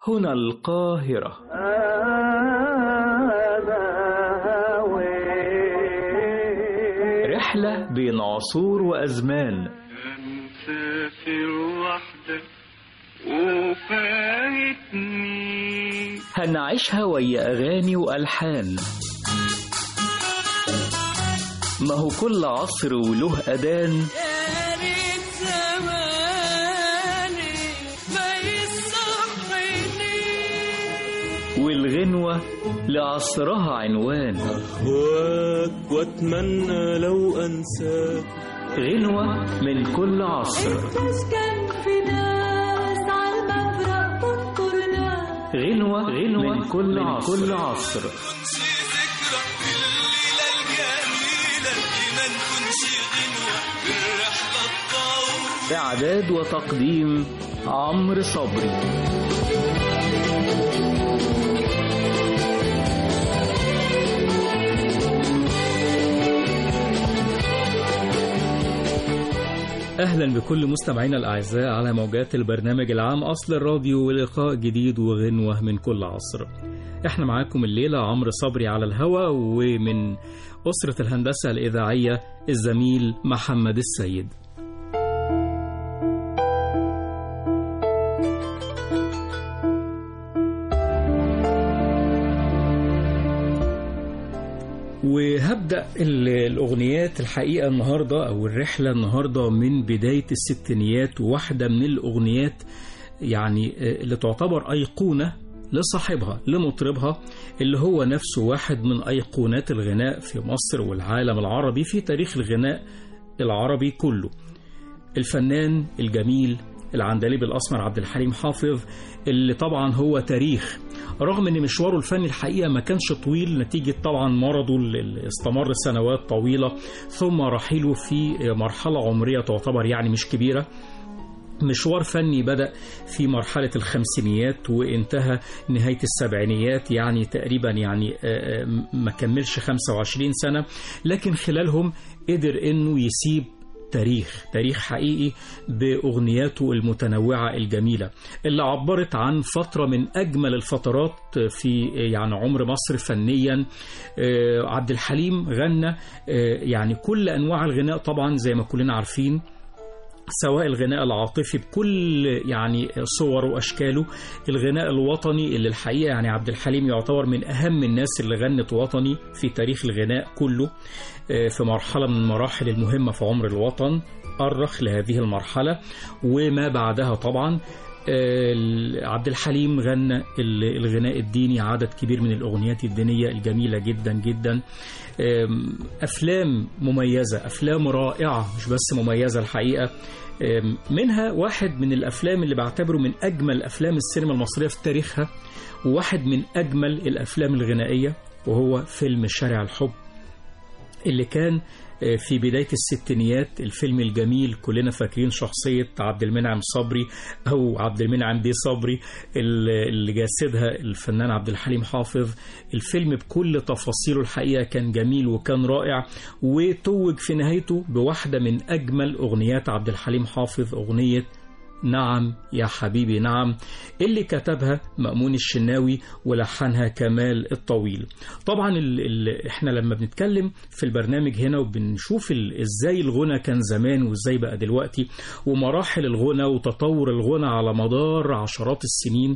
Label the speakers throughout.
Speaker 1: هنا القاهرة رحلة بين عصور وأزمان
Speaker 2: مسافر وحدك وفايتني
Speaker 1: هنعيشها ويا أغاني وألحان ما هو كل عصر وله أذان
Speaker 3: يا ريت زماني ما يصحيني
Speaker 1: والغنوة لعصرها عنوان
Speaker 4: أهواك وأتمنى لو أنساك
Speaker 1: غنوة من كل عصر
Speaker 3: تسكن في ناس عالمفرق تنطر ناس
Speaker 1: غنوة غنوة من كل عصر, كل عصر. إعداد وتقديم عمرو صبري
Speaker 5: أهلا بكل مستمعينا الأعزاء على موجات البرنامج العام أصل الراديو ولقاء جديد وغنوة من كل عصر احنا معاكم الليلة عمرو صبري على الهوا ومن أسرة الهندسة الإذاعية الزميل محمد السيد وهبدأ ال- الأغنيات الحقيقة النهاردة أو الرحلة النهاردة من بداية الستينيات وواحدة من الأغنيات يعني آه، اللي تعتبر أيقونة لصاحبها لمطربها اللي هو نفسه واحد من أيقونات الغناء في مصر والعالم العربي في تاريخ الغناء العربي كله الفنان الجميل العندليب الأسمر عبد الحليم حافظ اللي طبعا هو تاريخ رغم ان مشواره الفني الحقيقه ما كانش طويل نتيجه طبعا مرضه اللي استمر سنوات طويله ثم رحيله في مرحله عمريه تعتبر يعني مش كبيره مشوار فني بدأ في مرحلة الخمسينيات وانتهى نهاية السبعينيات يعني تقريبا يعني آه، آه، ما كملش 25 سنة لكن خلالهم قدر انه يسيب تاريخ تاريخ حقيقي بأغنياته المتنوعة الجميلة اللي عبرت عن فترة من أجمل الفترات في يعني عمر مصر فنيا آه، عبد الحليم غنى آه، يعني كل أنواع الغناء طبعا زي ما كلنا عارفين سواء الغناء العاطفي بكل يعني صوره واشكاله الغناء الوطني اللي الحقيقه يعني عبد الحليم يعتبر من اهم الناس اللي غنت وطني في تاريخ الغناء كله آه، في مرحله من المراحل المهمه في عمر الوطن أرخ لهذه المرحله وما بعدها طبعا آه، عبد الحليم غنى ال- الغناء الديني عدد كبير من الأغنيات الدينية الجميلة جدا جدا آم، أفلام مميزة أفلام رائعة مش بس مميزة الحقيقة آم، منها واحد من الأفلام اللي بعتبره من أجمل أفلام السينما المصرية في تاريخها وواحد من أجمل الأفلام الغنائية وهو فيلم شارع الحب اللي كان آه، في بداية الستينيات الفيلم الجميل كلنا فاكرين شخصية عبد المنعم صبري أو عبد المنعم بيه صبري اللي اللي جسدها الفنان عبد الحليم حافظ الفيلم بكل تفاصيله الحقيقة كان جميل وكان رائع وتوج في نهايته بواحدة من أجمل أغنيات عبد الحليم حافظ أغنية نعم يا حبيبي نعم اللي كتبها مأمون الشناوي ولحنها كمال الطويل طبعا ال ال احنا لما بنتكلم في البرنامج هنا وبنشوف ال ازاي الغنى كان زمان وازاي بقى دلوقتي ومراحل الغنى وتطور الغنى على مدار عشرات السنين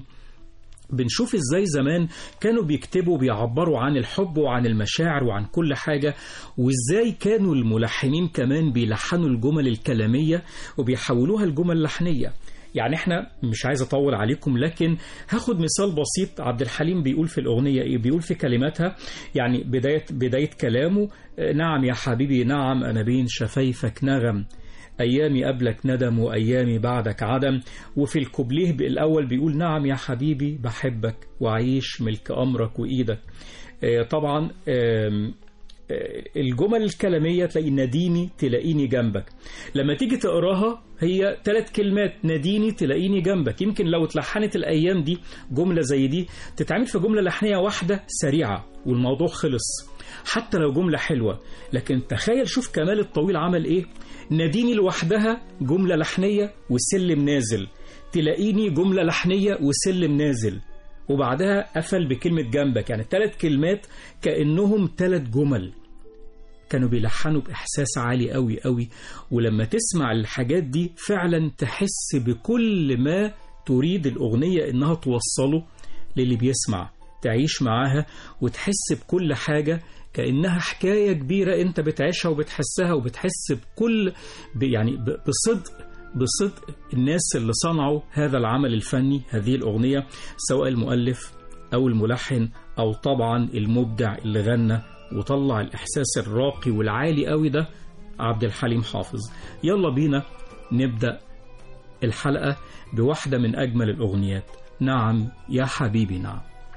Speaker 5: بنشوف ازاي زمان كانوا بيكتبوا بيعبروا عن الحب وعن المشاعر وعن كل حاجة وازاي كانوا الملحنين كمان بيلحنوا الجمل الكلامية وبيحولوها لجمل لحنية يعني احنا مش عايز اطول عليكم لكن هاخد مثال بسيط عبد الحليم بيقول في الاغنيه ايه بيقول في كلماتها يعني بدايه بدايه كلامه آه، نعم يا حبيبي نعم انا بين شفايفك نغم أيامي قبلك ندم وأيامي بعدك عدم وفي الكوبليه الأول بيقول نعم يا حبيبي بحبك وعيش ملك أمرك وإيدك آه، طبعا آم، آه، الجمل الكلامية تلاقي ناديني تلاقيني جنبك لما تيجي تقراها هي ثلاث كلمات ناديني تلاقيني جنبك يمكن لو اتلحنت الأيام دي جملة زي دي تتعمل في جملة لحنية واحدة سريعة والموضوع خلص حتى لو جملة حلوة لكن تخيل شوف كمال الطويل عمل ايه ناديني لوحدها جملة لحنية وسلم نازل تلاقيني جملة لحنية وسلم نازل وبعدها قفل بكلمة جنبك يعني ثلاث كلمات كأنهم ثلاث جمل كانوا بيلحنوا بإحساس عالي قوي قوي ولما تسمع الحاجات دي فعلا تحس بكل ما تريد الأغنية إنها توصله للي بيسمع تعيش معاها وتحس بكل حاجة كأنها حكاية كبيرة أنت بتعيشها وبتحسها وبتحس بكل ب- يعني ب- بصدق بصدق الناس اللي صنعوا هذا العمل الفني هذه الأغنية سواء المؤلف أو الملحن أو طبعا المبدع اللي غنى وطلع الإحساس الراقي والعالي قوي ده عبد الحليم حافظ يلا بينا نبدأ الحلقة بواحدة من أجمل الأغنيات نعم يا حبيبي نعم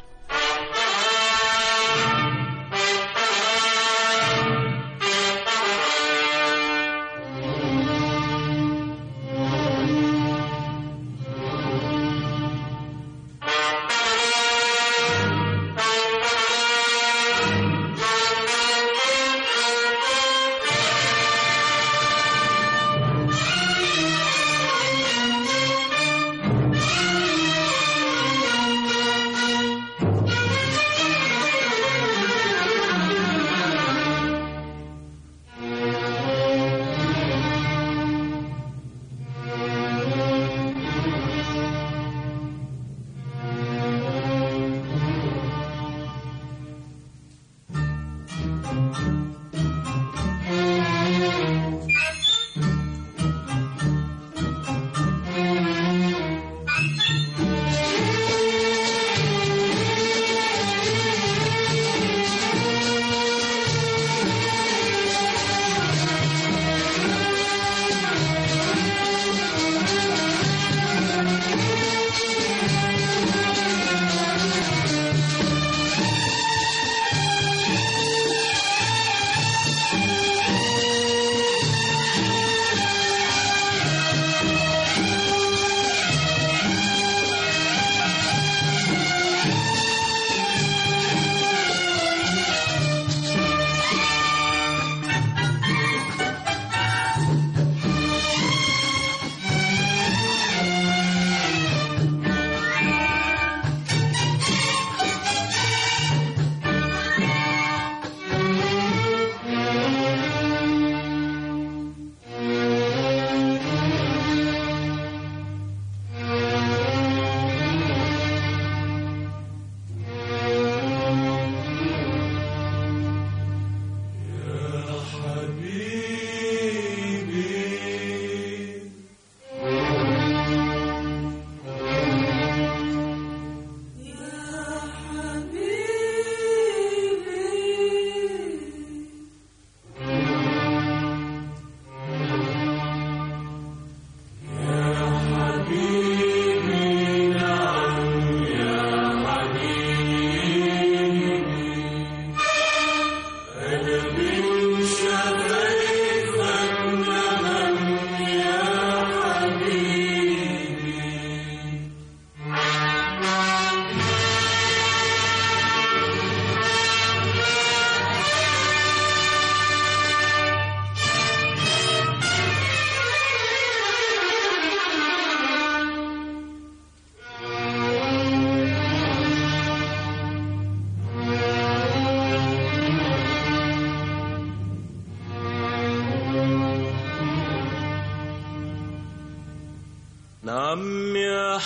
Speaker 4: نعم يا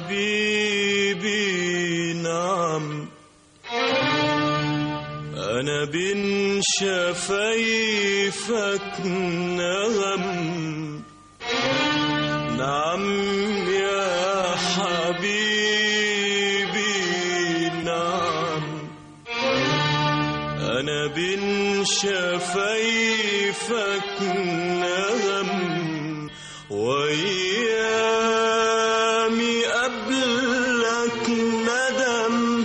Speaker 4: حبيبي نعم أنا بين شفايفك نغم نعم يا حبيبي نعم أنا بين شفايفك نغم وأيامي قبلك ندم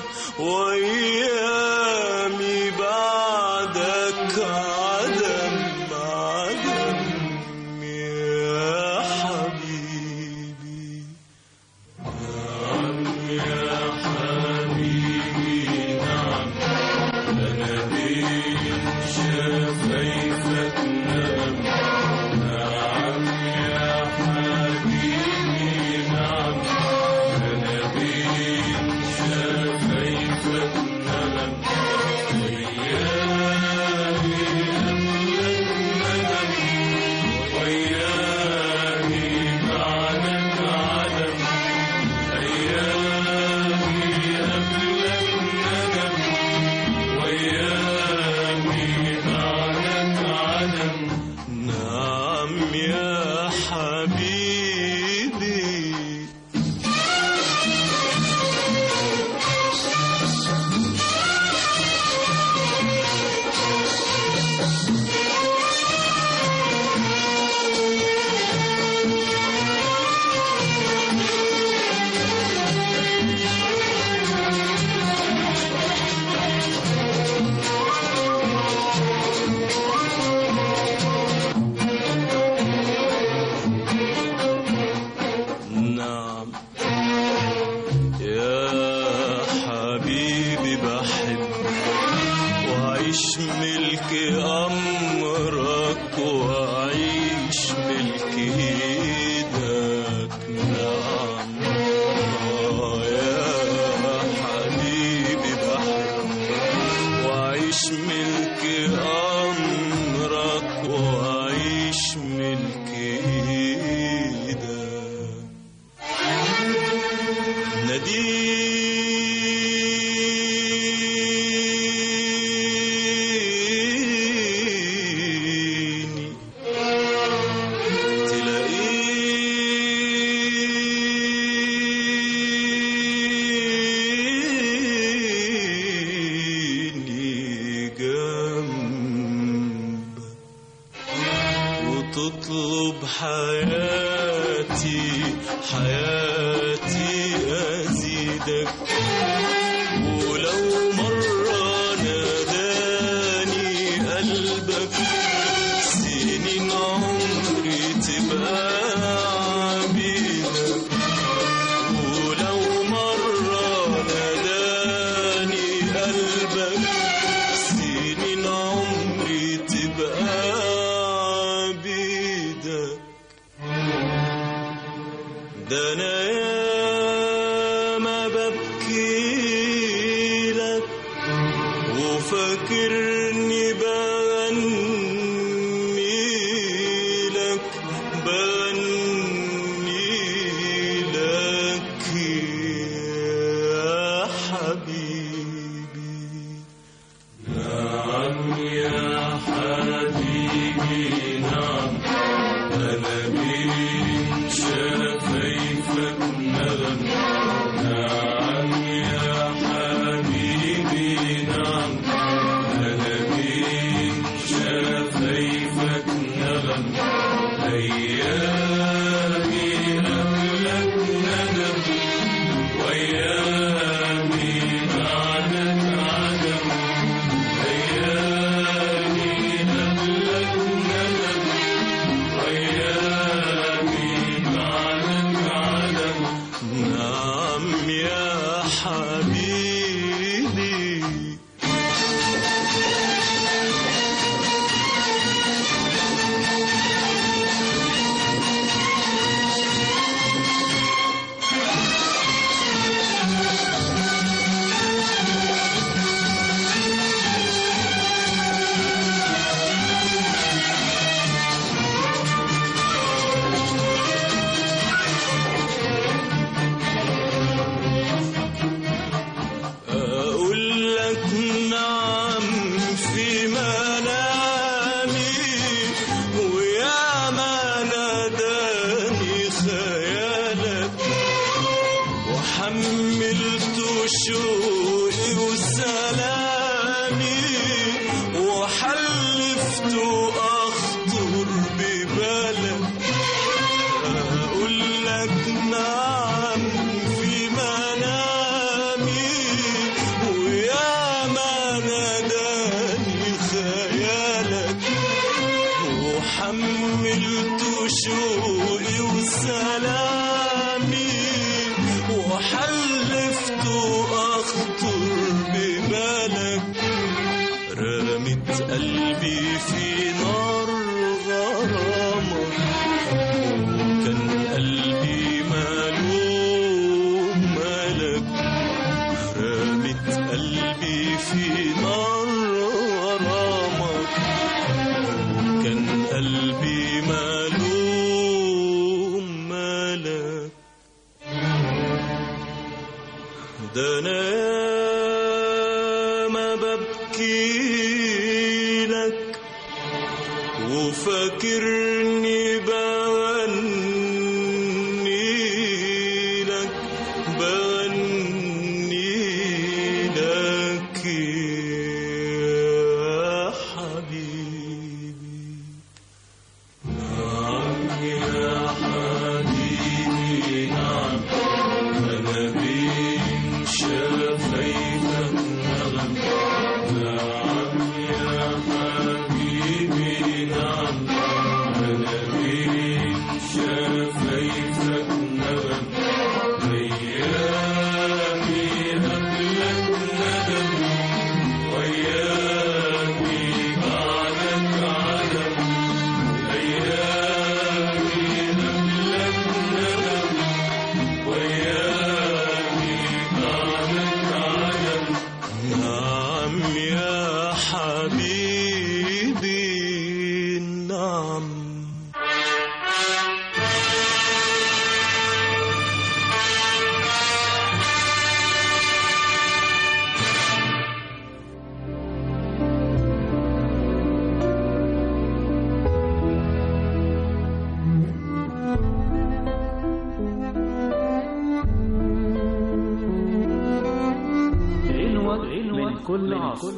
Speaker 4: وأيامي بعدك عدم عدم يا حبيبي نعم يا حبيبي نعم أنا بين شفايفك نغم لك ندم أيامي قبلك ندم وأيامي بعدك عدم أيامي قبلك ندم وأيامي بعدك عدم نعم يا حبيبي نعم يا حبيبي بحب وأعيش ملك أمرك وأعيش ملك إيدك نعم آه يا حبيبي بحب وأعيش ملك أمرك وأعيش ملك إيدك ناديني تلاقيني جنبك وتطلب حياتي حياتي أزيدك ولو مرة ناداني قلبك سنين عمري تبقى عبيدك ولو مرة ناداني قلبك سنين عمري تبقى عبيدك ده انا ياما ببكي لك وفاكرني بغني لك بغني لك يا حبيبي نعم يا حبيبي نعم أنا بين شفايفك نغم نعم يا حبيبي نعم أنا بين شفايفك نغم أيامي قبلك ندم وأيامي بعدك عدم أيامي قبلك ندم وأيامي بعدك عدم نعم يا حبيبي أقول لك نعم في منامي ويا ما ناداني خيالك وحملت شوقي وسلامي وحلفت أخطر ببالك أقول لك نعم في منامي ويا ما ناداني خيالك وحملت شوقي وسلامي وحلفت أخطر ببالك رمت قلبي في نار غرامك وكان قلبي مالوم مالك رامي رمت قلبي في نار غرامك كان قلبي مالوم مالك ده انا ما ببكي لك وفاكرني بغني لك بغني لك يا حبيبي نعم يا حبيبي نعم أنا بين شفايفك نغم نعم يا حبيبي نعم أنا بين شفايفك نغم أيامي قبلك ندم وأيامي بعدك عدم أيامي قبلك ندم وأيامي بعدك عدم نعم يا حبيبي نعم
Speaker 1: غنوة من كل عصر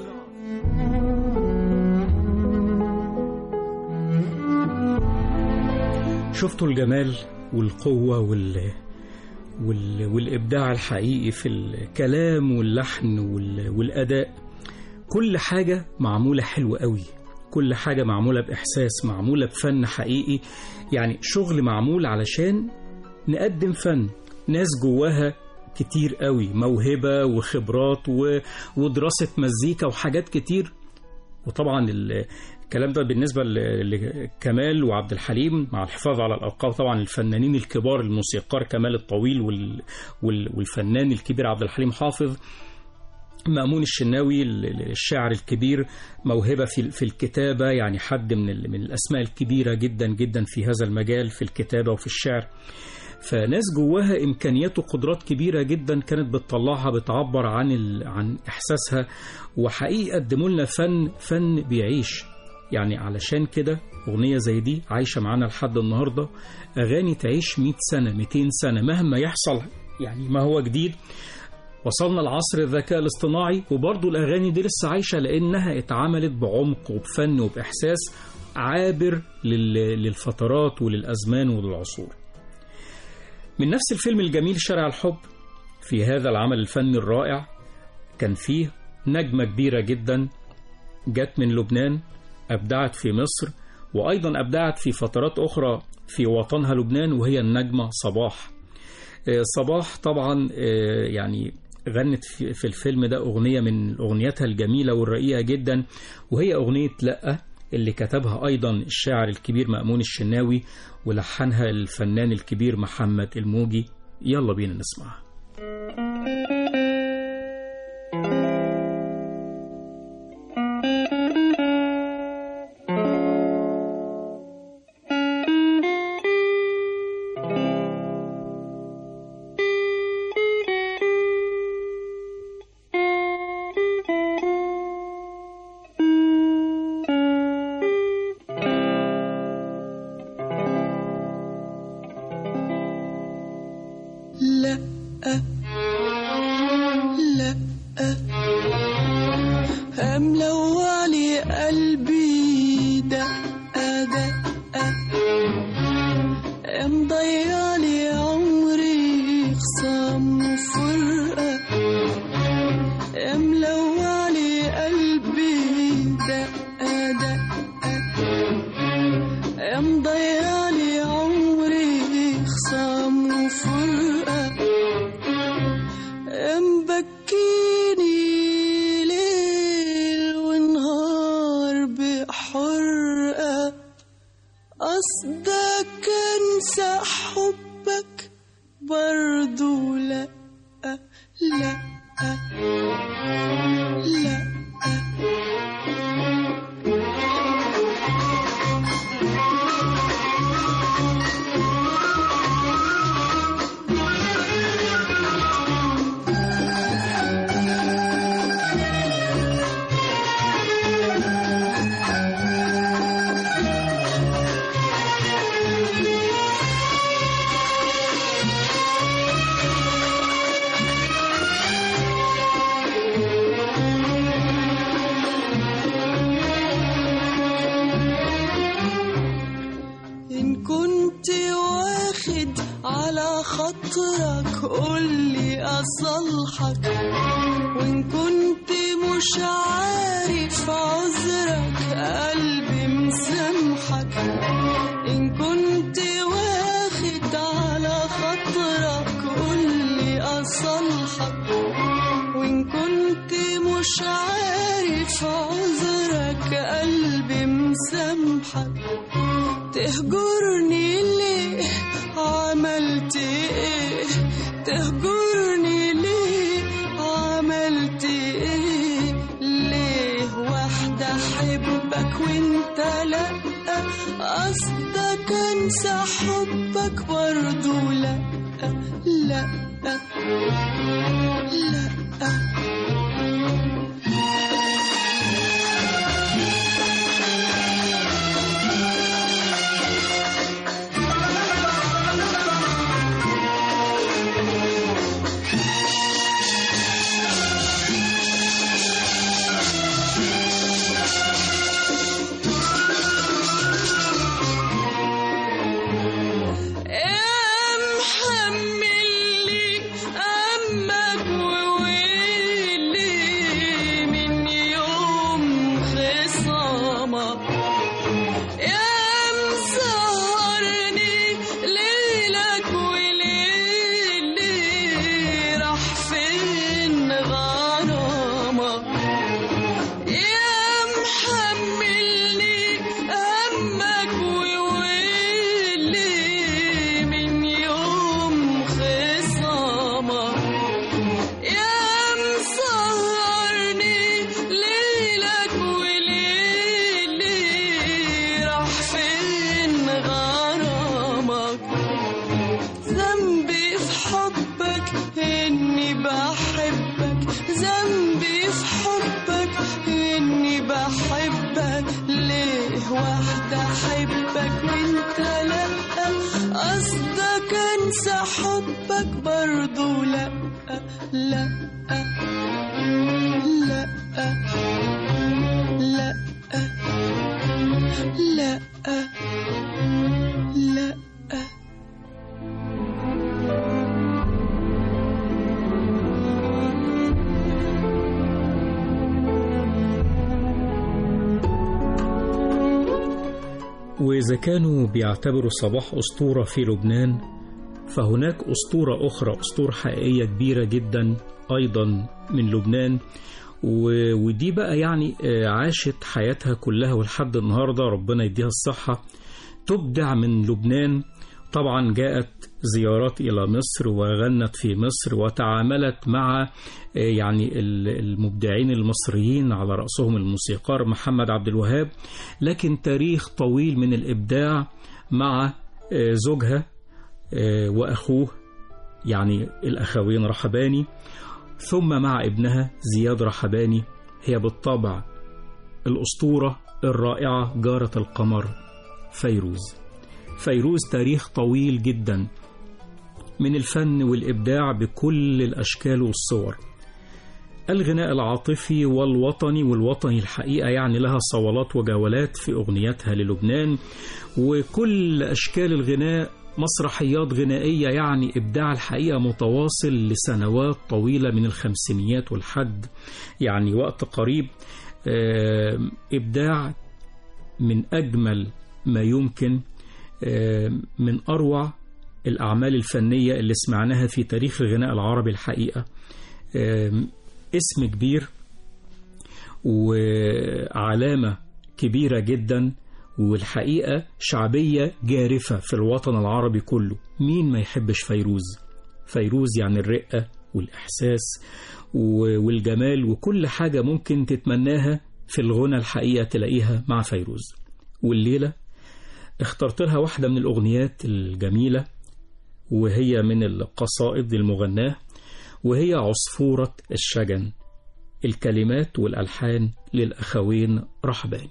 Speaker 5: شفتوا الجمال والقوة وال... وال... والإبداع الحقيقي في الكلام واللحن وال... والأداء كل حاجة معمولة حلوة قوي كل حاجة معمولة بإحساس معمولة بفن حقيقي يعني شغل معمول علشان نقدم فن ناس جواها كتير قوي موهبة وخبرات و... ودراسة مزيكا وحاجات كتير وطبعا ال- الكلام ده بالنسبة ل- لكمال وعبد الحليم مع الحفاظ على الألقاب طبعا الفنانين الكبار الموسيقار كمال الطويل وال... وال... والفنان الكبير عبد الحليم حافظ مأمون الشناوي ال- الشاعر الكبير موهبة في في الكتابة يعني حد من ال- من الأسماء الكبيرة جدا جدا في هذا المجال في الكتابة وفي الشعر فناس جواها إمكانيات وقدرات كبيرة جدا كانت بتطلعها بتعبر عن ال... عن إحساسها وحقيقة قدموا لنا فن فن بيعيش يعني علشان كده أغنية زي دي عايشة معانا لحد النهاردة أغاني تعيش 100 سنة 200 سنة مهما يحصل يعني ما هو جديد وصلنا لعصر الذكاء الاصطناعي وبرضه الأغاني دي لسه عايشة لأنها اتعملت بعمق وبفن وبإحساس عابر لل- للفترات وللأزمان وللعصور من نفس الفيلم الجميل شارع الحب في هذا العمل الفني الرائع كان فيه نجمة كبيرة جدا جت من لبنان أبدعت في مصر وأيضا أبدعت في فترات أخرى في وطنها لبنان وهي النجمة صباح آه، صباح طبعا آه، يعني غنت في في الفيلم ده أغنية من أغنياتها الجميلة والرقيقة جدا وهي أغنية لأ اللي كتبها أيضا الشاعر الكبير مأمون الشناوي ولحنها الفنان الكبير محمد الموجي يلا بينا نسمعها
Speaker 3: لا لا ملوع لي قلبي دقة دقة مضيع لي عمري خصام وفرقة ملوع لي قلبي دقة دقة مضيع لي عمري خصام وفرقة مبكيني ليل ونهار بحرقة قصدك انسى حبك برضو لا لا أصلحك وإن كنت مش عارف عذرك قلبي مسامحك إن كنت واخد على خاطرك قولي أصلحك وإن كنت مش عارف عذرك قلبي مسامحك تهجرني ليه عملت ايه تهجرني ليه عملت ايه ليه واحدة احبك وانت لا قصدك انسى حبك برضو لا لا لا محملي أمك وويلي من يوم خصامك يا مسهرني ليلك وليلي راح فين غرامك يا محملني همك وويلي من يوم خصامك يا مسهرني ليلك وليلي راح فين غرامك ذنبي في حبك اني بحبك ذنبي في حبك اني بحبك ليه واحدة احبك وانت لا قصدك انسى حبك برضو لا لا لا لا لا لا
Speaker 5: وإذا كانوا بيعتبروا صباح أسطورة في لبنان فهناك أسطورة أخرى أسطورة حقيقية كبيرة جدا أيضا من لبنان و- ودي بقى يعني آه، عاشت حياتها كلها ولحد النهاردة ربنا يديها الصحة تبدع من لبنان طبعا جاءت زيارات إلى مصر وغنت في مصر وتعاملت مع آه، يعني ال- المبدعين المصريين على رأسهم الموسيقار محمد عبد الوهاب لكن تاريخ طويل من الإبداع مع آه، زوجها آه، وأخوه يعني الأخوين رحباني ثم مع ابنها زياد رحباني هي بالطبع الأسطورة الرائعة جارة القمر فيروز فيروز تاريخ طويل جدا من الفن والإبداع بكل الأشكال والصور الغناء العاطفي والوطني والوطني الحقيقة يعني لها صولات وجولات في أغنياتها للبنان وكل أشكال الغناء مسرحيات غنائية يعني إبداع الحقيقة متواصل لسنوات طويلة من الخمسينيات والحد يعني وقت قريب آه، إبداع من أجمل ما يمكن آه، من أروع الأعمال الفنية اللي سمعناها في تاريخ الغناء العربي الحقيقة آم، اسم كبير وعلامة كبيرة جدا والحقيقة شعبية جارفة في الوطن العربي كله مين ما يحبش فيروز فيروز يعني الرقة والإحساس و- والجمال وكل حاجة ممكن تتمناها في الغنى الحقيقة تلاقيها مع فيروز والليلة اخترت لها واحدة من الأغنيات الجميلة وهي من القصائد المغناة وهي عصفورة الشجن الكلمات والألحان للأخوين رحباني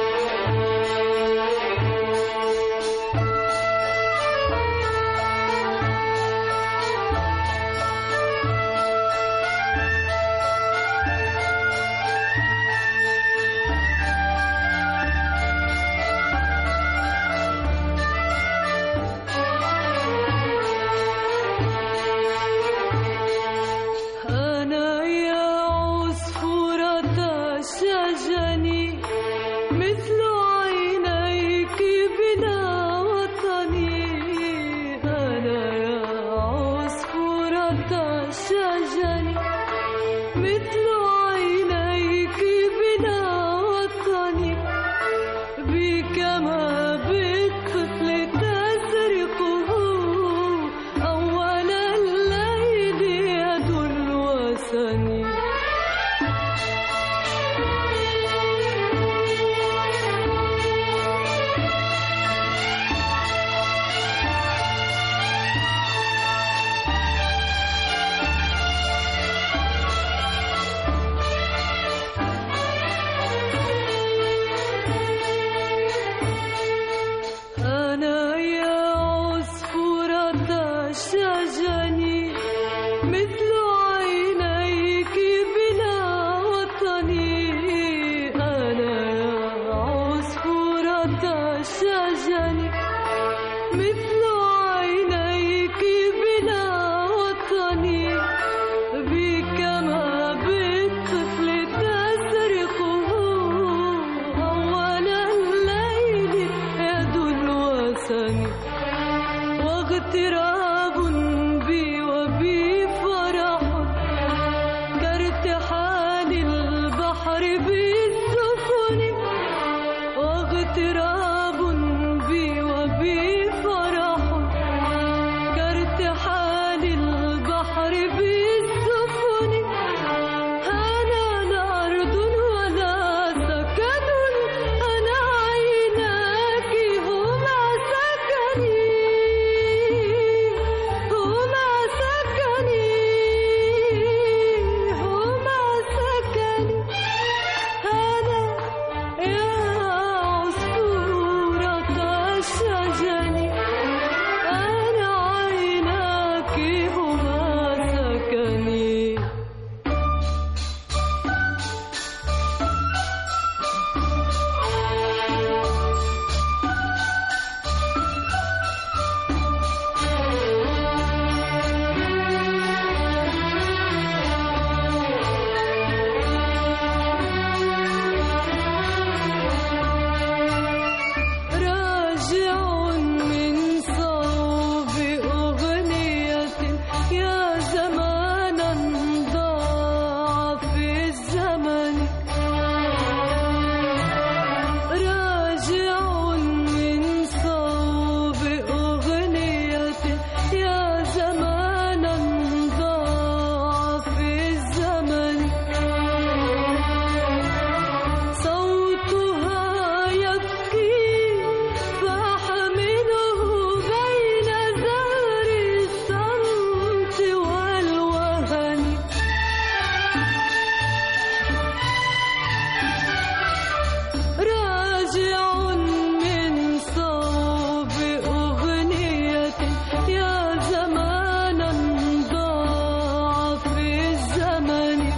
Speaker 3: لا مثل عينيك بلا وطني بكما بالطفل تسرقه أول الليل يد الوثني أنا يا عصفورة الشجن مثل عينيك بلا وطني أنا يا عصفورة الشجن مثل عينيك بلا وطني بكما بالطفل تسرقه أول الليل يد الوثن واغتراب بي وبي فرح كارتحال البحر بالسفن واغتراب بي وبي فرح كارتحال البحر بالسفن أنا لا أرض ولا سكن أنا عيناك هما سكني هما سكني هما سكني أنا يا عصفورة الشجن أنا عيناك هما سكني راجع من صوب أغنية يا زمانا ضاع في الزمن راجع من صوب أغنية يا زمانا ضاع في الزمن صوتها يبكي فأحمله بين زهر الصمت والوهن راجع من صوب أغنية يا زمانا ضاع في الزمن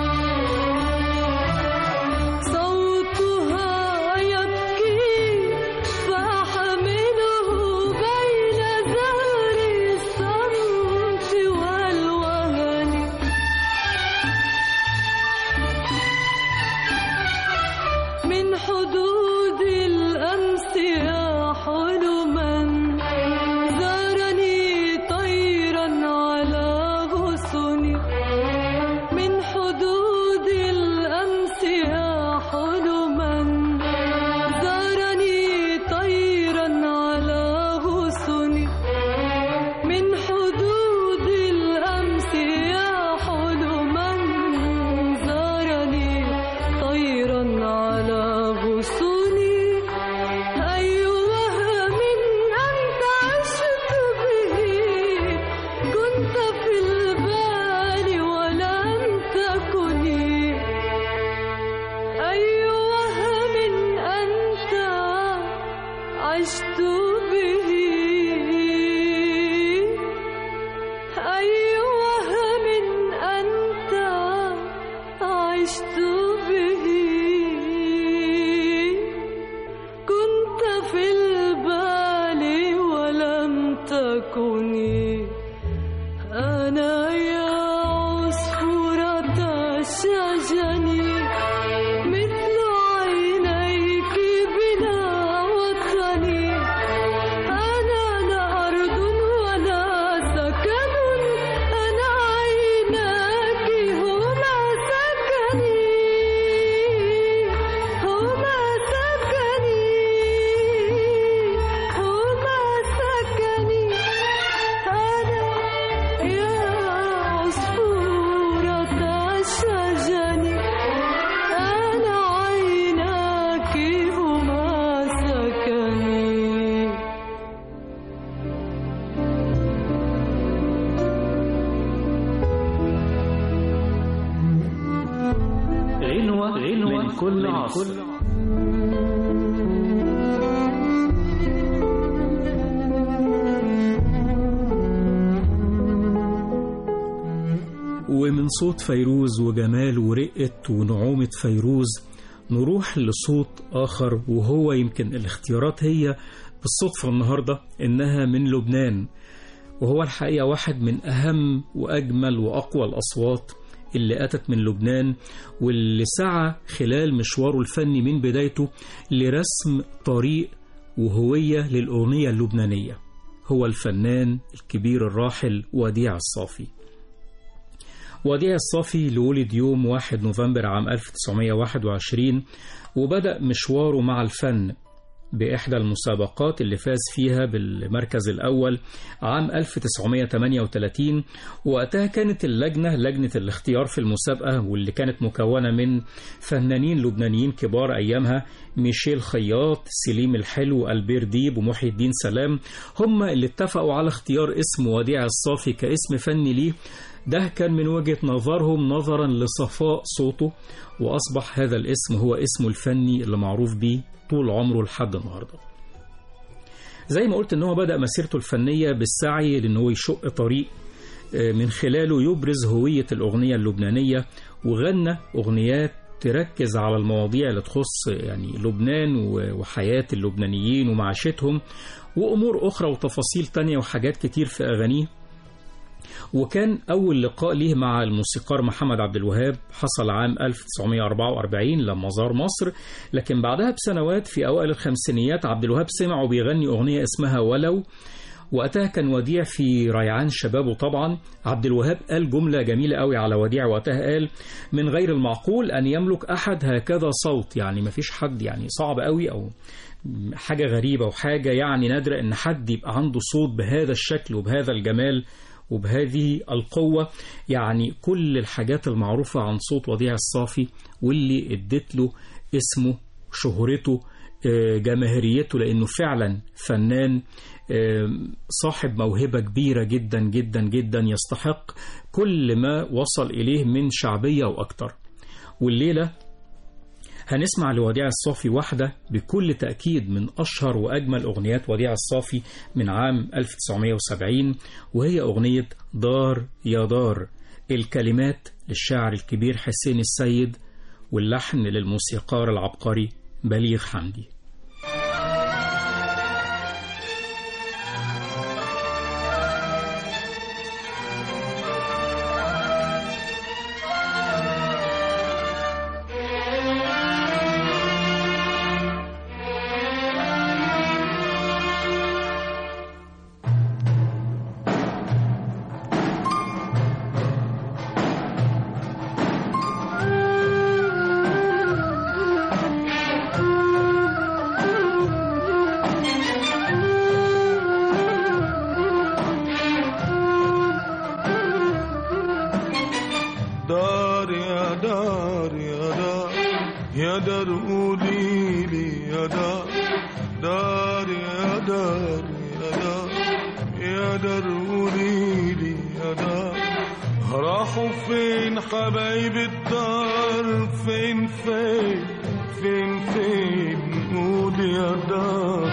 Speaker 3: صوتها يبكي فأحمله بين زهر الصمت والوهن من حدود الأمس يا حلما زارني طيرا على غصني من حدود الأمس يا حلما زارني طيرا على غصني من حدود الأمس يا حلما زارني طيرا على غصني أي وهم أنت عشت به كنت في البال ولم تكني أي وهم أنت عشت به أي وهم أنت عشت به كنت في البال ولم تكني أنا يا عصفورة الشجن مثل عينيك بلا وطني أنا لا أرض ولا سكن أنا عيناك هما يا عصفورة الشجن أنا عيناك هما سكني
Speaker 1: غنوة, غنوة من كل عصر
Speaker 5: ومن صوت فيروز وجمال ورقة ونعومة فيروز نروح لصوت آخر وهو يمكن الاختيارات هي بالصدفة النهاردة إنها من لبنان وهو الحقيقة واحد من أهم وأجمل وأقوى الأصوات اللي أتت من لبنان واللي سعى خلال مشواره الفني من بدايته لرسم طريق وهوية للأغنية اللبنانية هو الفنان الكبير الراحل وديع الصافي وديع الصافي اللي ولد يوم 1 نوفمبر عام 1921 وبدأ مشواره مع الفن بإحدى المسابقات اللي فاز فيها بالمركز الأول عام 1938 وقتها كانت اللجنة لجنة الاختيار في المسابقة واللي كانت مكونة من فنانين لبنانيين كبار أيامها ميشيل خياط سليم الحلو ألبير ديب ومحي الدين سلام هم اللي اتفقوا على اختيار اسم وديع الصافي كاسم فني ليه ده كان من وجهة نظرهم نظرا لصفاء صوته وأصبح هذا الاسم هو اسمه الفني اللي معروف بيه طول عمره لحد النهاردة زي ما قلت ان هو بدأ مسيرته الفنية بالسعي لان هو يشق طريق من خلاله يبرز هوية الأغنية اللبنانية وغنى أغنيات تركز على المواضيع اللي تخص يعني لبنان وحياة اللبنانيين ومعاشتهم وأمور أخرى وتفاصيل تانية وحاجات كتير في أغانيه وكان أول لقاء ليه مع الموسيقار محمد عبد الوهاب حصل عام 1944 لما زار مصر لكن بعدها بسنوات في أوائل الخمسينيات عبد الوهاب سمعه بيغني أغنية اسمها ولو وقتها كان وديع في ريعان شبابه طبعا عبد الوهاب قال جملة جميلة قوي على وديع وقتها قال من غير المعقول أن يملك أحد هكذا صوت يعني ما فيش حد يعني صعب قوي أو حاجة غريبة وحاجة يعني نادرة أن حد يبقى عنده صوت بهذا الشكل وبهذا الجمال وبهذه القوة يعني كل الحاجات المعروفة عن صوت وديع الصافي واللي ادت له اسمه شهرته جماهيريته لأنه فعلا فنان صاحب موهبة كبيرة جدا جدا جدا يستحق كل ما وصل إليه من شعبية وأكتر والليلة هنسمع لوديع الصافي واحدة بكل تأكيد من أشهر وأجمل أغنيات وديع الصافي من عام 1970 وهي أغنية دار يا دار الكلمات للشاعر الكبير حسين السيد واللحن للموسيقار العبقري بليغ حمدي
Speaker 4: دار يا دار يا دار يا دار قولي لي يا دار دار يا دار يا دار يا دار قولي لي يا دار راحوا فين حبايب الدار فين فين فين فين قول يا دار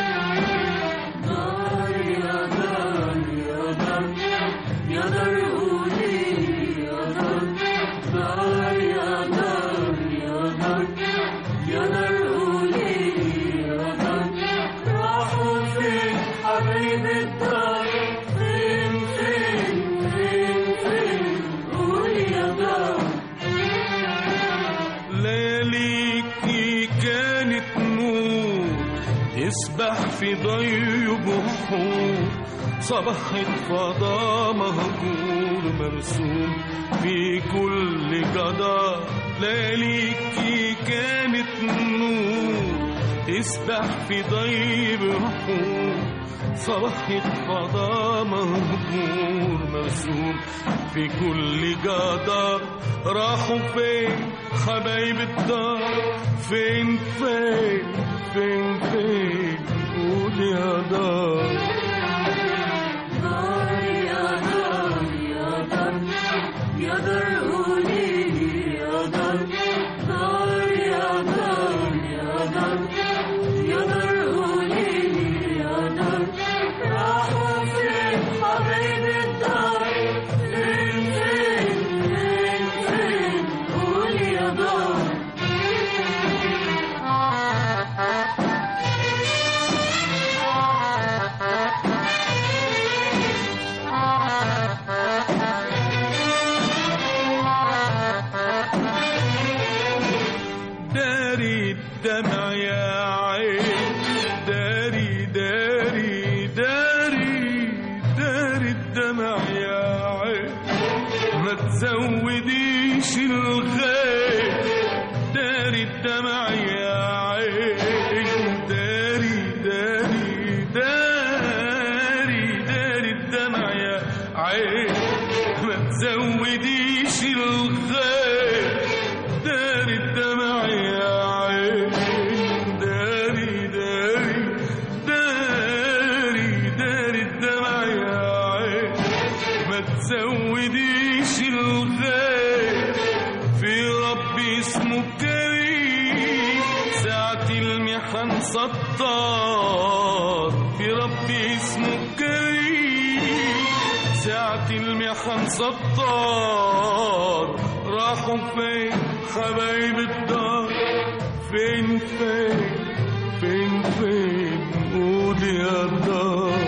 Speaker 4: ليليكي كانت نور يسبح في ضي بحور صبحت فضاء مهجور مرسوم في كل جدار ليليكي كانت نور يسبح في ضيب بحور صباحة فضاء مهجور مرسوم في كل جدار راحوا فين حبايب الدار فين فين فين فين قول يا دار داري الدمع يا عين داري داري داري داري الدمع يا عين ما تزوديش الغيب داري الدمع يا عين داري داري داري داري الدمع يا عين ما تزوديش الغيب داري الدمع يا عين داري داري داري داري الدمع يا عين ما تزوديش الغيب في ربي اسمه كريم ساعة المحن سطار في ربي اسمه كريم ساعة المحن سطار راحوا فين حبايب الدار فين فين فين فين قول يا دار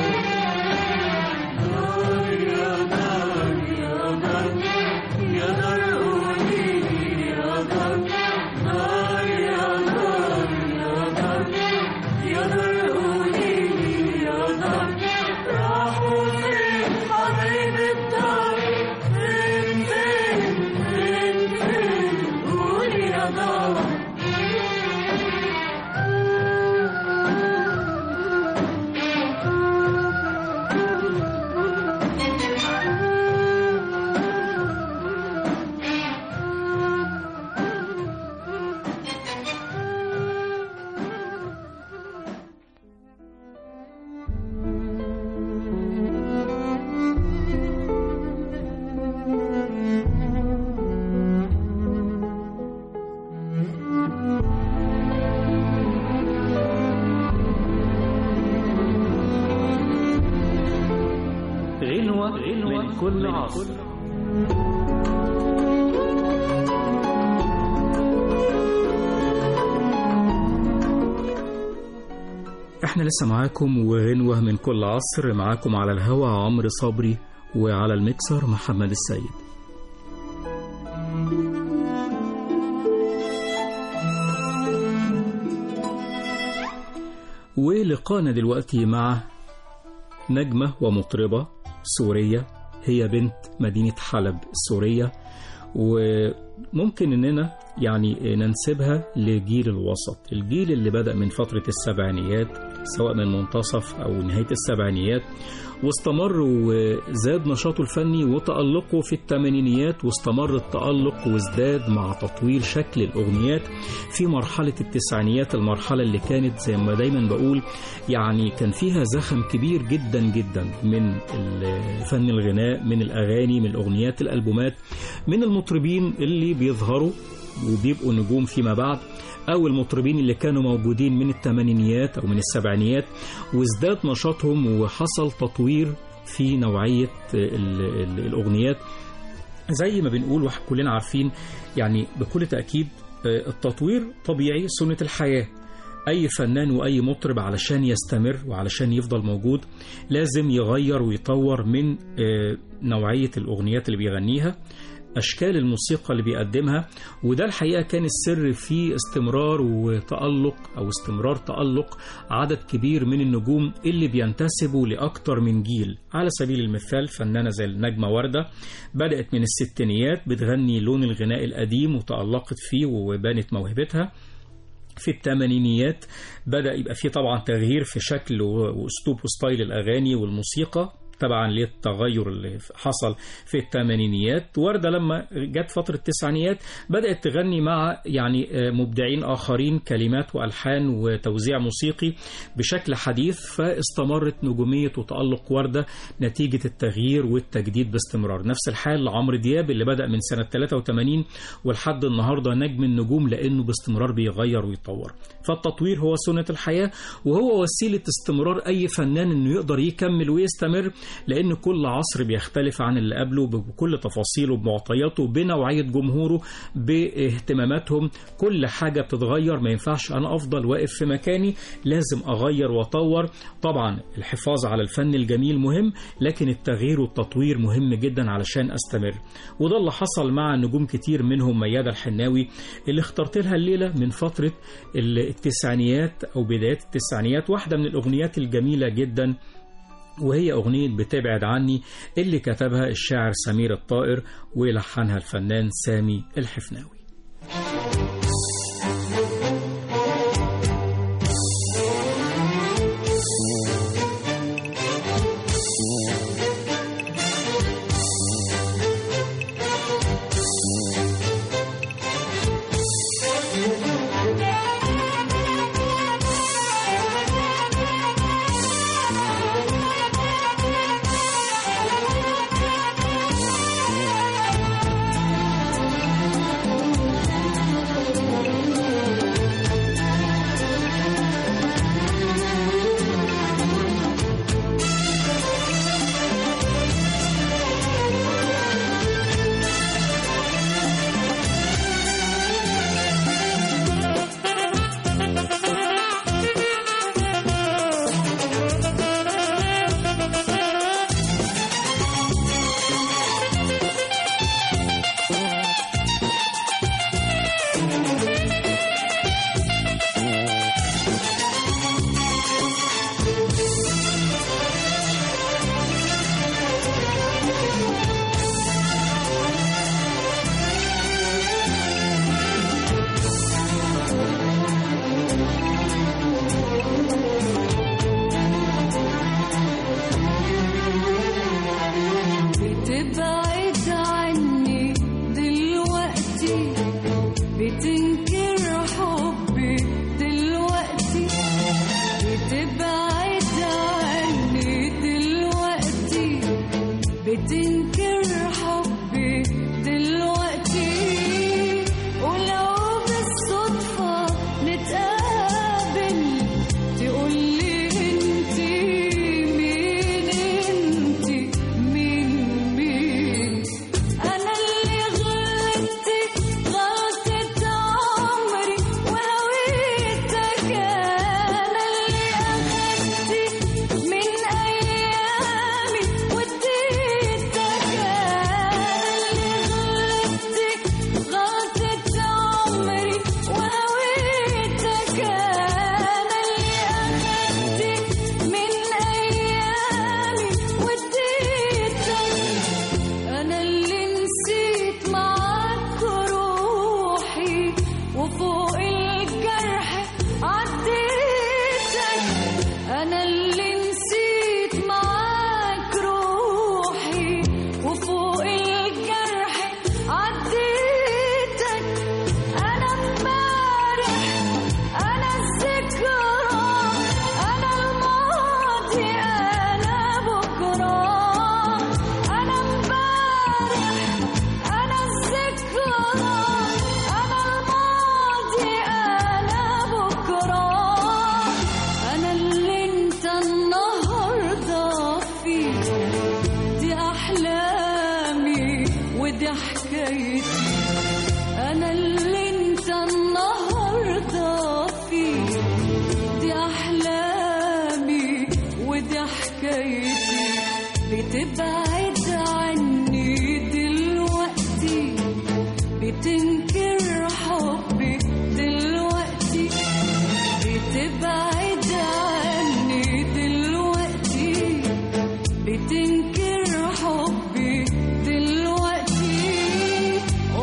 Speaker 1: غنوة من كل عصر
Speaker 5: احنا لسه معاكم وغنوة من كل عصر معاكم على الهوا عمرو صبري وعلى المكسر محمد السيد ولقانا دلوقتي مع نجمة ومطربة سورية هي بنت مدينة حلب السورية وممكن اننا يعني ننسبها لجيل الوسط الجيل اللي بدأ من فترة السبعينيات سواء من منتصف أو نهاية السبعينيات واستمر وزاد نشاطه الفني وتألقه في الثمانينيات واستمر التألق وازداد مع تطوير شكل الأغنيات في مرحلة التسعينيات المرحلة اللي كانت زي ما دايما بقول يعني كان فيها زخم كبير جدا جدا من فن الغناء من الأغاني من الأغنيات الألبومات من المطربين اللي بيظهروا وبيبقوا نجوم فيما بعد أو المطربين اللي كانوا موجودين من الثمانينيات أو من السبعينيات وازداد نشاطهم وحصل تطوير في نوعية ال- ال- الأغنيات زي ما بنقول واحد كلنا عارفين يعني بكل تأكيد آه، التطوير طبيعي سنة الحياة أي فنان وأي مطرب علشان يستمر وعلشان يفضل موجود لازم يغير ويطور من آه، نوعية الأغنيات اللي بيغنيها أشكال الموسيقى اللي بيقدمها وده الحقيقة كان السر في استمرار وتألق أو استمرار تألق عدد كبير من النجوم اللي بينتسبوا لأكتر من جيل على سبيل المثال فنانة زي النجمة وردة بدأت من الستينيات بتغني لون الغناء القديم وتألقت فيه وبانت موهبتها في الثمانينيات بدأ يبقى في طبعا تغيير في شكل وأسلوب وستايل الأغاني والموسيقى طبعا للتغير اللي حصل في الثمانينيات وردة لما جت فترة التسعينيات بدأت تغني مع يعني مبدعين آخرين كلمات وألحان وتوزيع موسيقي بشكل حديث فاستمرت نجومية وتألق وردة نتيجة التغيير والتجديد باستمرار نفس الحال لعمرو دياب اللي بدأ من سنة 83 ولحد النهاردة نجم النجوم لأنه باستمرار بيغير ويطور فالتطوير هو سنة الحياة وهو وسيلة استمرار أي فنان أنه يقدر يكمل ويستمر لأن كل عصر بيختلف عن اللي قبله بكل تفاصيله بمعطياته بنوعية جمهوره باهتماماتهم كل حاجة بتتغير ما ينفعش أنا أفضل واقف في مكاني لازم أغير وأطور طبعا الحفاظ على الفن الجميل مهم لكن التغيير والتطوير مهم جدا علشان أستمر وده اللي حصل مع نجوم كتير منهم ميادة الحناوي اللي اخترت لها الليلة من فترة التسعينيات أو بدايات التسعينيات واحدة من الأغنيات الجميلة جدا وهي أغنية بتبعد عني اللي كتبها الشاعر سمير الطائر ولحنها الفنان سامي الحفناوي
Speaker 3: بتبعد عني دلوقتي بتنكر حبي دلوقتي بتبعد عني دلوقتي بتنكر حبي دلوقتي ولو بالصدفة نتقابل تقولي انتي مين انتي مين مين انا اللي غلطت غلطة عمري وهويتك انا اللي اخدت من ايامي واديتك انا اللي غلطت غلطة عمري وهويتك انا اللي اخدت من ايامي واديتك أنا اللي نسيت معاك روحي وفوق الجرح عديتك أنا اللي نسيت معاك روحي وفوق الجرح عديتك أنا امبارح أنا الذكرى أنا الماضي أنا بكرة أنا امبارح أنا الذكرى أنا الماضي أنا بكرة أنا اللي أنت النهاردة فيه دي أحلامي ودي حكايتي أنا اللي أنت النهاردة فيه دي أحلامي ودي حكايتي بتبعد عني دلوقتي بتنكر حبي دلوقتي بتبعد عني دلوقتي بتنكر حبي دلوقتي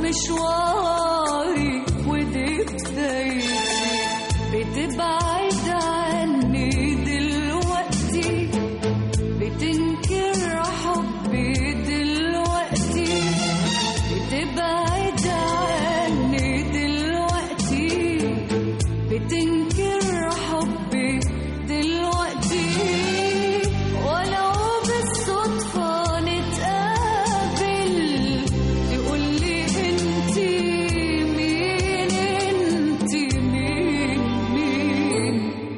Speaker 3: مشواري ودي بدايتي بتبعد عني دلوقتي بتنكر حبي دلوقتي بتبعد عني دلوقتي بتنكر حبي دلوقتي ولو بالصدفة نتقابل تقولي انتي مين انتي مين مين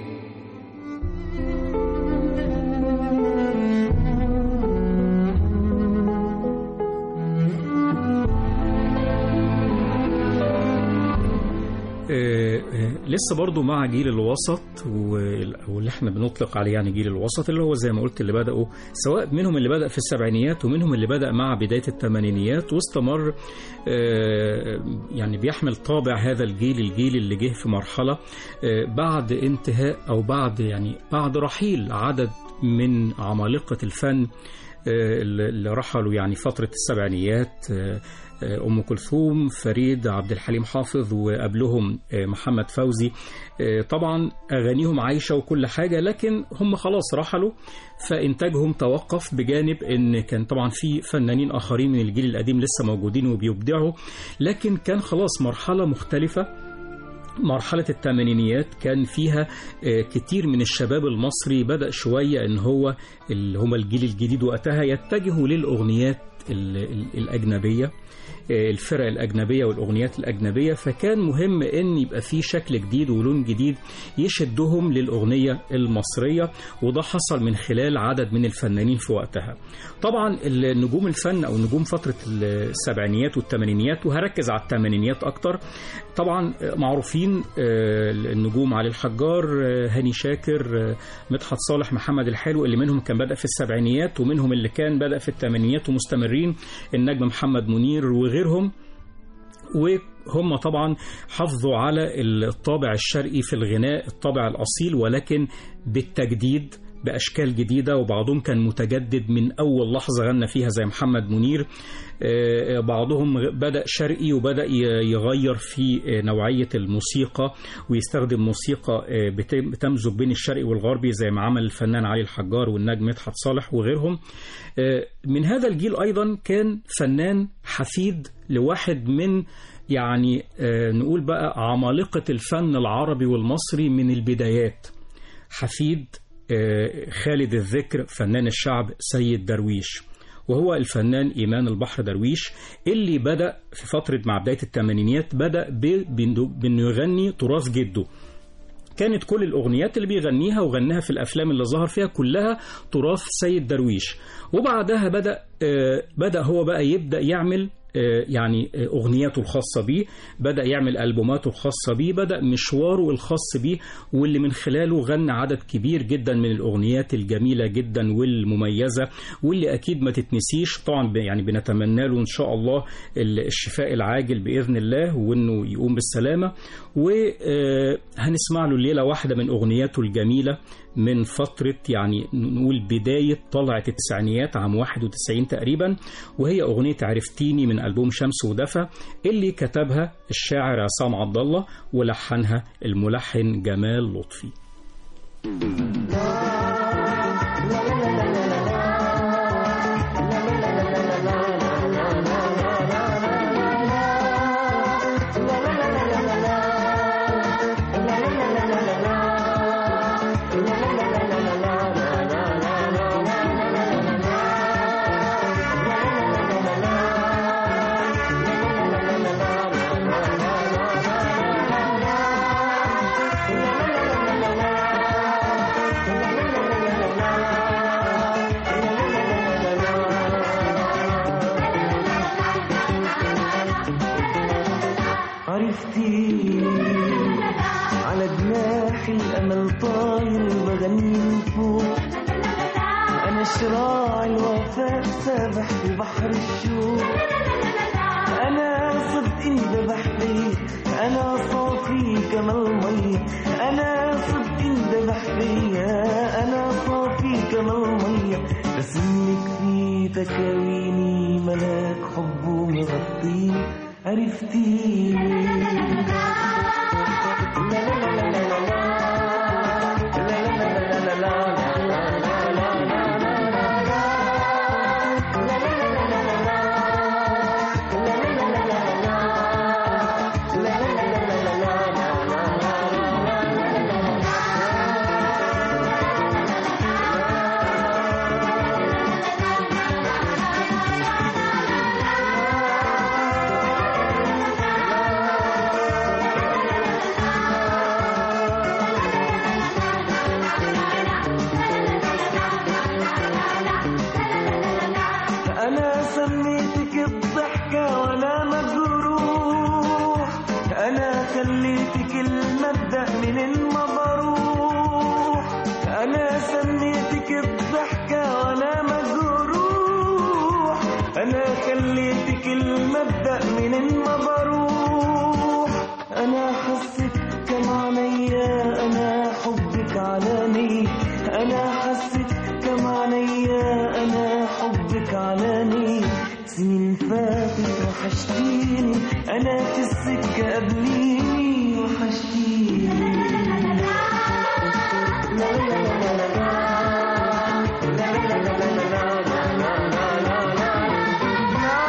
Speaker 5: آه، آه، لسه برضو مع جيل الوسط وال- او اللي احنا بنطلق عليه يعني جيل الوسط اللي هو زي ما قلت اللي بدأوا سواء منهم اللي بدأ في السبعينيات ومنهم اللي بدأ مع بداية الثمانينيات واستمر آه، يعني بيحمل طابع هذا الجيل الجيل اللي جه في مرحلة آه، بعد انتهاء او بعد يعني بعد رحيل عدد من عمالقة الفن آه، اللي رحلوا يعني فترة السبعينيات آه، آه، أم كلثوم فريد عبد الحليم حافظ وقبلهم آه، محمد فوزي آه، طبعا أغانيهم عايشة وكل حاجة لكن هم خلاص رحلوا فإنتاجهم توقف بجانب إن كان طبعا في فنانين آخرين من الجيل القديم لسه موجودين وبيبدعوا لكن كان خلاص مرحلة مختلفة مرحلة الثمانينيات كان فيها آه، كتير من الشباب المصري بدأ شوية إن هو اللي هم الجيل الجديد وقتها يتجهوا للأغنيات ال- ال- الأجنبية آه، الفرق الأجنبية والأغنيات الأجنبية فكان مهم إن يبقى في شكل جديد ولون جديد يشدهم للأغنية المصرية وده حصل من خلال عدد من الفنانين في وقتها طبعا النجوم الفن أو نجوم فترة السبعينيات والثمانينيات وهركز على الثمانينيات أكتر طبعا معروفين آه، النجوم علي الحجار آه، هاني شاكر آه، مدحت صالح محمد الحلو اللي منهم كان بدأ في السبعينيات ومنهم اللي كان بدأ في الثمانينيات ومستمرين النجم محمد منير وغيرهم وهم طبعا حافظوا على الطابع الشرقي في الغناء الطابع الأصيل ولكن بالتجديد بأشكال جديدة وبعضهم كان متجدد من أول لحظة غنى فيها زي محمد منير آه، بعضهم بدأ شرقي وبدأ ي- يغير في آه، نوعية الموسيقى ويستخدم موسيقى آه، بت- بتمزج بين الشرقي والغربي زي ما عمل الفنان علي الحجار والنجم مدحت صالح وغيرهم آه، من هذا الجيل أيضا كان فنان حفيد لواحد من يعني آه، نقول بقى عمالقة الفن العربي والمصري من البدايات حفيد آه، خالد الذكر فنان الشعب سيد درويش وهو الفنان إيمان البحر درويش اللي بدأ في فترة مع بداية الثمانينيات بدأ ب- بإنه بإنه يغني تراث جده كانت كل الأغنيات اللي بيغنيها وغناها في الأفلام اللي ظهر فيها كلها تراث سيد درويش وبعدها بدأ آه، بدأ هو بقى يبدأ يعمل آه، يعني آه، أغنياته الخاصة بيه بدأ يعمل ألبوماته الخاصة بيه بدأ مشواره الخاص بيه واللي من خلاله غنى عدد كبير جدا من الأغنيات الجميلة جدا والمميزة واللي أكيد ما تتنسيش طبعا ب- يعني بنتمنى له إن شاء الله ال- الشفاء العاجل بإذن الله وإنه يقوم بالسلامة وهنسمع له الليلة واحدة من أغنياته الجميلة من فترة يعني نقول بداية طلعة التسعينيات عام 91 تقريبا وهي أغنية عرفتيني من ألبوم شمس ودفى اللي كتبها الشاعر عصام عبد الله ولحنها الملحن جمال لطفي
Speaker 6: عرفتي على جناح الأمل طاير بغني من فوق أنا شراع الوفاء سابح في بحر الشوق أنا صدق اندبح بي أنا صافي كما المي أنا صدق اندبح بي أنا صافي كما المي رسمك في تكاويني ملاك حب مغطيني عرفتيني أنا سميتك الضحكة وأنا مجروح أنا خليتك المبدأ من المبروح أنا سميتك الضحكة وأنا مجروح أنا خليتك المبدأ من المبروح أنا حسيت كم عليا أنا حبك علاني أنا حسيت كم عليا أنا حبك علاني سنين فاتت وحشتيني أنا في السكة قبليني وحشتيني لا لا لا لا لا لا. لا لا لا لا لا لا لا لا لا لا لا.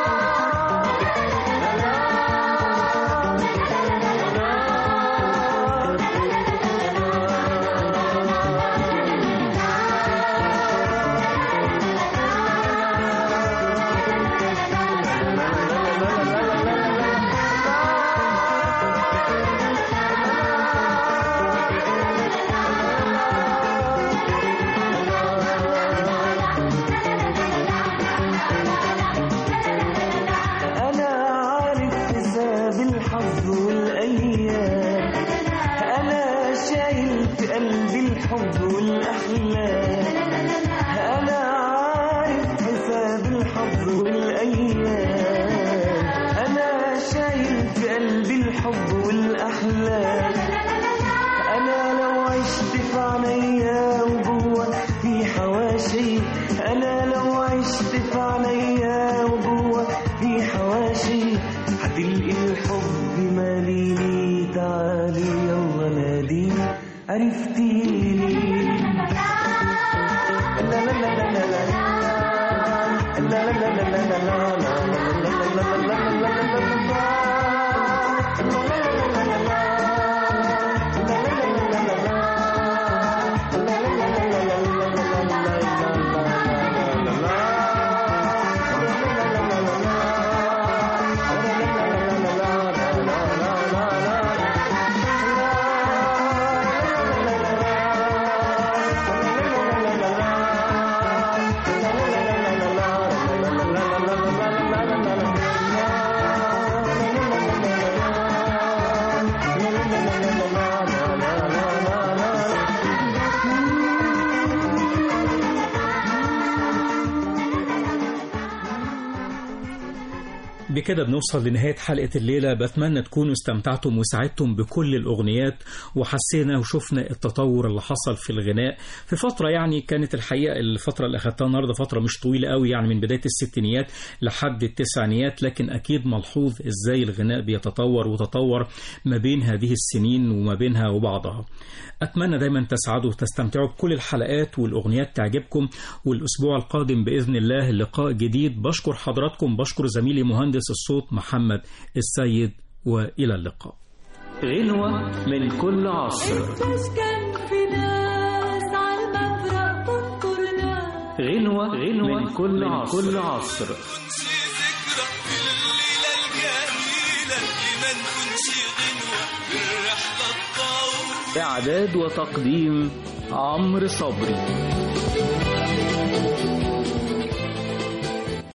Speaker 6: أنا عارف حساب الحظ والأيام أنا شايل في قلبي الحب والأحلام أنا عارف حساب الحظ والأيام أنا شايل في قلبي الحب والأحلام أنا لو عشت في عينيا وجوه في حواشي أنا لو عشت في عينيا وجوه في حواشي هتلقي الحب ماليني تعالي يلا ناديني عرفتيني لا لا لا لا لا لا لا لا لا لا لا لا لا لا لا
Speaker 5: بكده بنوصل لنهاية حلقة الليلة بتمنى تكونوا استمتعتم وسعدتم بكل الأغنيات وحسينا وشفنا التطور اللي حصل في الغناء في فترة يعني كانت الحقيقة الفترة اللي أخدتها النهاردة فترة مش طويلة قوي يعني من بداية الستينيات لحد التسعينيات لكن أكيد ملحوظ إزاي الغناء بيتطور وتطور ما بين هذه السنين وما بينها وبعضها أتمنى دايما تسعدوا وتستمتعوا بكل الحلقات والأغنيات تعجبكم والأسبوع القادم بإذن الله لقاء جديد بشكر حضراتكم بشكر زميلي مهندس الصوت محمد السيد وإلى اللقاء
Speaker 1: غنوة من كل عصر
Speaker 3: مش كان في ناس على المفرق تنطر ناس
Speaker 1: غنوة غنوة من كل عصر, كل عصر.
Speaker 4: ذكرى في الليلة الجميلة لما نكونش غنوة بالرحلة الطويلة
Speaker 1: إعداد وتقديم عمرو صبري